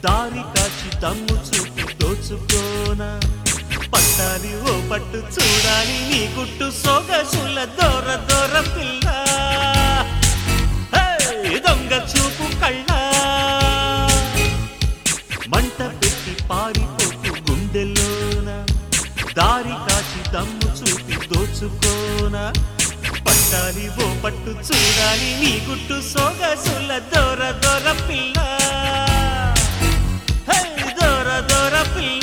దారి కాచి దమ్ము చూపి దోచుకోనా పట్టాలి ఓ పట్టు చూడాలి నీ గుట్టు సొగసుల దొర దొర పిల్ల హే, దొంగ చూపు కళ్ళ మంట పెట్టి పారిపోతు గుండెల్లోన దారి కాచి దమ్ము చూపి దోచుకోనా పట్టాలి ఓ పట్టు చూడాలి నీ గుట్టు సొగసుల దొర దొర పిల్ల హే, దొర దొర పిల్ల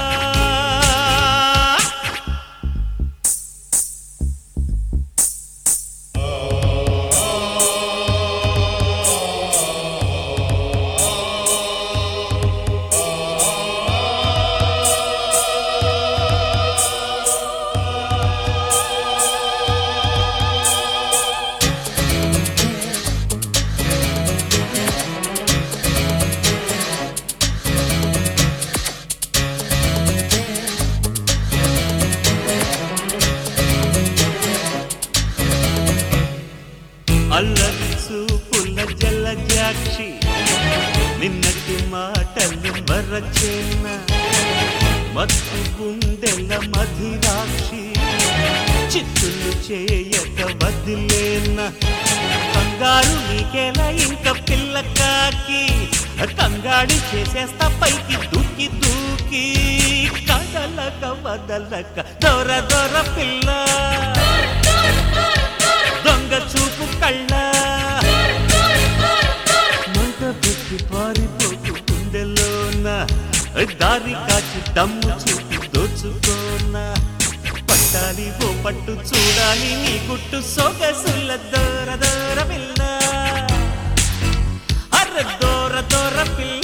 అల్లరి చూపుల జలజాక్షి నిన్నటి మాటలు మరచేన మత్తు గుండెల మధిరాక్షి చిత్తులు చేయక వదిలేన కంగారు నీకెలా ఇంక పిల్ల కాకి కంగాడి చేసేస్తా పైకి దూకి దూకి కదలక వదలక దొర దొర పిల్ల దొంగ చూపు కళ్ళ మంట పెట్టి పారిపోతు గుండెలోన దారి కాచి దమ్ము చూపి దోచుకోన పట్టాలి ఓ పట్టు చూడాలి నీ గుట్టు సొగసుల దూర దూర పిల్ల అర్ర దూర దూర పిల్ల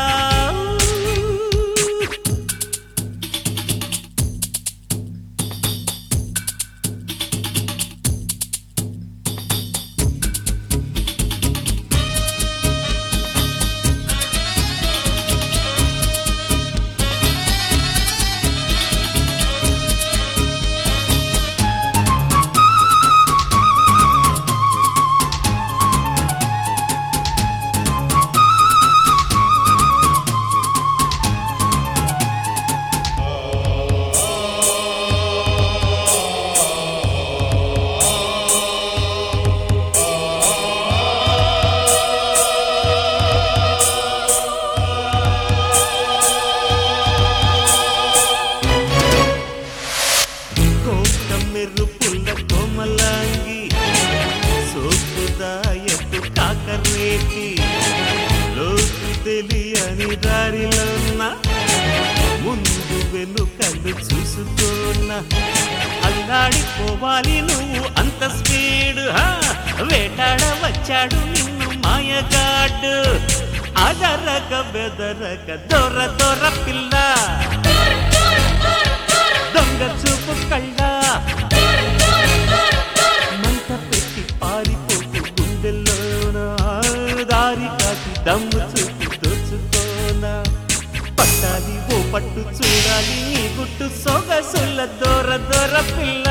కోట మెరుపుల కోమలాంగి సోపుదాయపు కాకరేటి లోతు తెలియని దారిలోన ముందు వెనుకలు చూసుకోన అల్లాడిపోవాలి నువ్వు అంత స్పీడ్ హా, వేటాడ వచ్చాడు నిన్ను మాయగాడు అదరక బెదరక దొర దొర పిల్ల దొంగ చూపు కళ్ళ మంట పెట్టి పారిపోతు గుండెల్లోన దారి కాకి దమ్ము చూపి దోచుకోన పట్టాలి ఓ పట్టు చూడాలి నీ గుట్టు సొగసుల దొర దొర పిల్ల